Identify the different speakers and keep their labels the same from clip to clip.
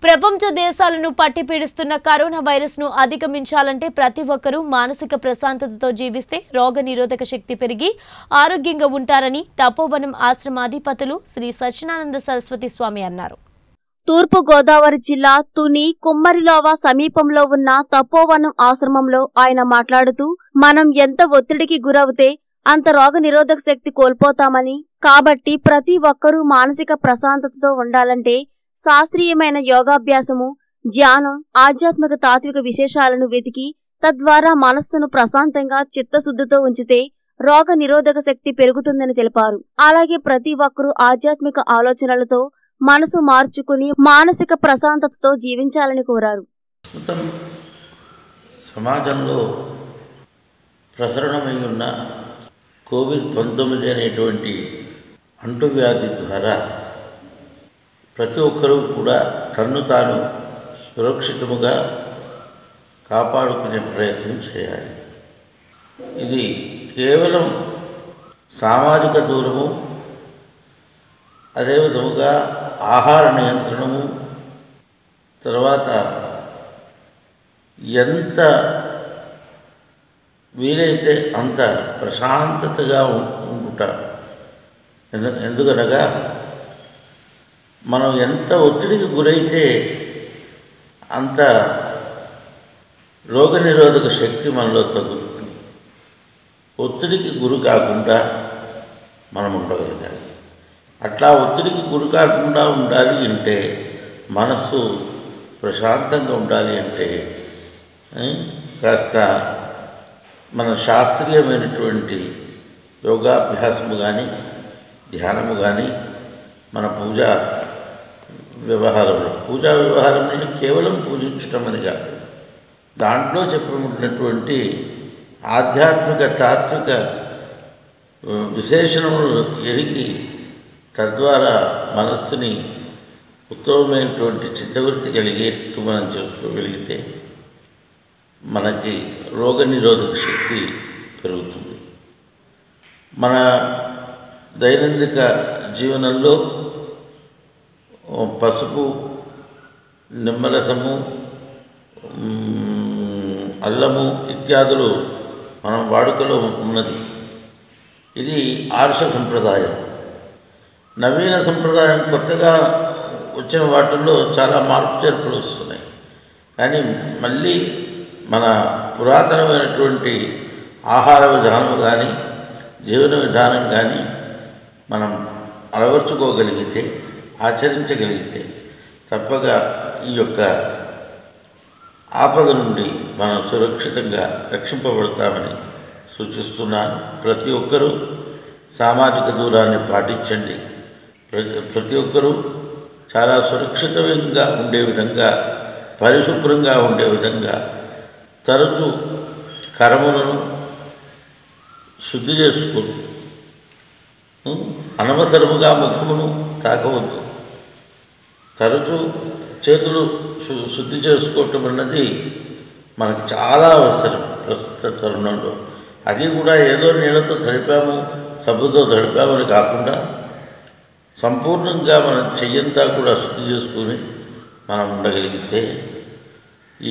Speaker 1: ప్రపంచ దేశాలను పట్టిపీడిస్తున్న corona virus ను అధిగమించాలంటే ప్రతి ఒక్కరూ మానసిక ప్రశాంతతతో జీవిస్తే రోగ నిరోధక శక్తి పెరిగి ఆరోగ్యంగా ఉంటారని తపోవనం ఆశ్రమాధిపతులు శ్రీ సత్యనానంద సరస్వతి స్వామి అన్నారు
Speaker 2: తూర్పు గోదావరి జిల్లా తుని కుమ్మరిలోవ సమీపంలో ఉన్న తపోవనం ఆశ్రమంలో ఆయన మాట్లాడుతూ మనం ఎంత ఒత్తిడికి గురవుతే అంత రోగ నిరోధక శక్తి కోల్పోతామని కాబట్టి ప్రతి ఒక్కరూ మానసిక ప్రశాంతతతో ఉండాలంటే శాస్త్రీయమైన యోగాభ్యాసము ధ్యానం ఆధ్యాత్మిక తాత్విక విశేషాలను వెతికి తద్వారా మనస్సును ప్రశాంతంగా చిత్తశుద్ధితో ఉంచితే రోగ నిరోధక శక్తి పెరుగుతుందని తెలిపారు అలాగే ప్రతి ఒక్కరూ ఆధ్యాత్మిక ఆలోచనలతో మనసు మార్చుకుని మానసిక ప్రశాంతతతో జీవించాలని కోరారు
Speaker 3: ప్రస్తుతం సమాజంలో ప్రసరణమై ఉన్న కోవిడ్ పంతొమ్మిది అనేటువంటి అంటువ్యాధి ద్వారా ప్రతి ఒక్కరూ కూడా తన్ను తాను సురక్షితముగా కాపాడుకునే ప్రయత్నం చేయాలి ఇది కేవలం సామాజిక దూరము అదే విధముగా ఆహార నియంత్రణము తర్వాత ఎంత వీలైతే అంత ప్రశాంతతగా ఉం- ఉండుట ఎందు ఎందుకనగా మనం ఎంత ఒత్తిడికి గురైతే అంత రోగనిరోధక శక్తి మనలో తగ్గుతుంది ఒత్తిడికి గురి కాకుండా మనం ఉండగలగాలి అట్లా ఒత్తిడికి గురి కాకుండా ఉండాలి అంటే మనస్సు ప్రశాంతంగా ఉండాలి అంటే ఏ, కాస్త మన శాస్త్రీయమైనటువంటి యోగాభ్యాసము కానీ ధ్యానము కానీ మన పూజా వ్యవహారంలో పూజా వ్యవహారంలో కేవలం పూజించటం అని కాదు దాంట్లో చెప్పబడినటువంటి ఆధ్యాత్మిక తాత్విక ఆ, విశేషణములు ఎరిగి తద్వారా మనస్సుని ఉత్తమమైనటువంటి చిత్తవృత్తి కలిగేట్టు మనం చేసుకోగలిగితే మనకి రోగనిరోధక శక్తి పెరుగుతుంది మన దైనందిక జీవనంలో ఓ, పసుపు నిమ్మరసము మ్, అల్లము ఇత్యాదులు మనం వాడుకలో ఉన్నది ఇది ఆర్ష సంప్రదాయం నవీన సంప్రదాయం కొత్తగా వచ్చిన వాటిల్లో చాలా మార్పు చేర్పులు వస్తున్నాయి కానీ మళ్ళీ మన పురాతనమైనటువంటి ఆహార విధానం కానీ జీవన విధానం కానీ మనం అలవర్చుకోగలిగితే ఆచరించగలిగితే తప్పగా ఈ యొక్క ఆపద నుండి మనం సురక్షితంగా రక్షింపబడతామని సూచిస్తున్నాను ప్రతి ఒక్కరూ సామాజిక దూరాన్ని పాటించండి ప్రతి ప్రతి ఒక్కరూ చాలా సురక్షితంగా ఉండే విధంగా పరిశుభ్రంగా ఉండే విధంగా తరచూ కరములను శుద్ధి చేసుకోండి ఉం? అనవసరముగా ముఖమును తాకవద్దు తరచూ చేతులు శు- శుద్ధి చేసుకోవటం అన్నది మనకి చాలా అవసరం ప్రస్తుత తరుణంలో అది కూడా ఏదో నీళ్ళతో తడిపాము సబ్బుతో తడిపామని కాకుండా సంపూర్ణంగా మనం చెయ్యంతా కూడా శుద్ధి చేసుకుని మనం ఉండగలిగితే ఈ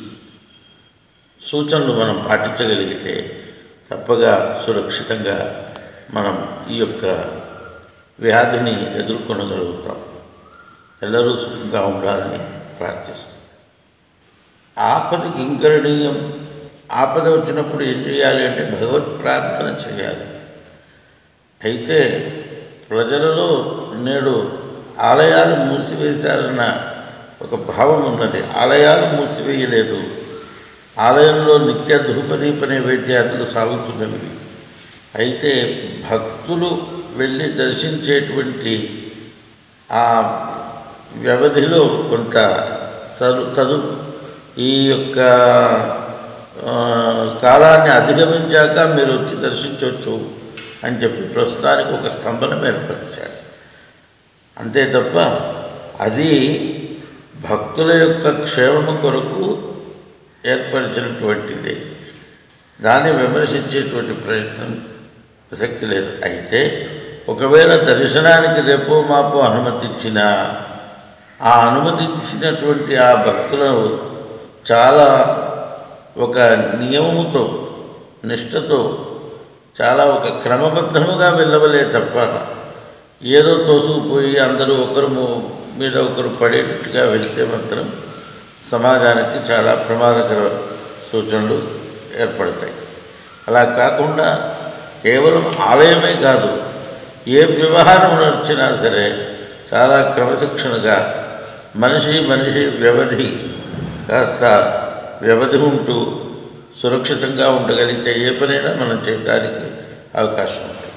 Speaker 3: సూచనలు మనం పాటించగలిగితే తప్పగా సురక్షితంగా మనం ఈ యొక్క వ్యాధిని ఎదుర్కొనగలుగుతాం ಎಲ್ಲರೂ సుఖంగా ఉండాలని ప్రార్థిస్తాం ఆపద కింకరణీయం ఆపద వచ్చినప్పుడు ఏం చేయాలి అంటే భగవత్ ప్రార్థన చేయాలి అయితే ప్రజలలో నేడు ఆలయాలు మూసివేశారన్న ఒక భావం ఉన్నది ఆలయాలు మూసివేయలేదు ఆలయంలో నిత్య ధూపదీప నైవేద్యాదులు సాగుతున్నవి అయితే భక్తులు వెళ్ళి దర్శించేటువంటి ఆ వ్యవధిలో కొంత తదు తదు ఈ యొక్క ఆ, కాలాన్ని అధిగమించాక మీరు వచ్చి దర్శించవచ్చు అని చెప్పి ప్రస్తుతానికి ఒక స్తంభనం ఏర్పరిచారు అంతే తప్ప అది భక్తుల యొక్క క్షేమము కొరకు ఏర్పరిచినటువంటిది దాన్ని విమర్శించేటువంటి ప్రయత్నం ప్రసక్తి లేదు అయితే ఒకవేళ దర్శనానికి రేపో మాపో అనుమతి ఇచ్చినా ఆ అనుమతించినటువంటి ఆ భక్తులు చాలా ఒక నియమముతో నిష్ఠతో చాలా ఒక క్రమబద్ధముగా వెళ్ళవలే తప్ప ఏదో తోసుకుపోయి అందరూ ఒకరు ము- మీద ఒకరు పడేటట్టుగా వెళ్తే మాత్రం సమాజానికి చాలా ప్రమాదకర సూచనలు ఏర్పడతాయి అలా కాకుండా కేవలం ఆలయమే కాదు ఏ వ్యవహారం నడిచినా సరే చాలా క్రమశిక్షణగా మనిషి మనిషి వ్యవధి కాస్త వ్యవధి ఉంటూ సురక్షితంగా ఉండగలిగితే ఏ పనైనా మనం చేయడానికి అవకాశం ఉంటుంది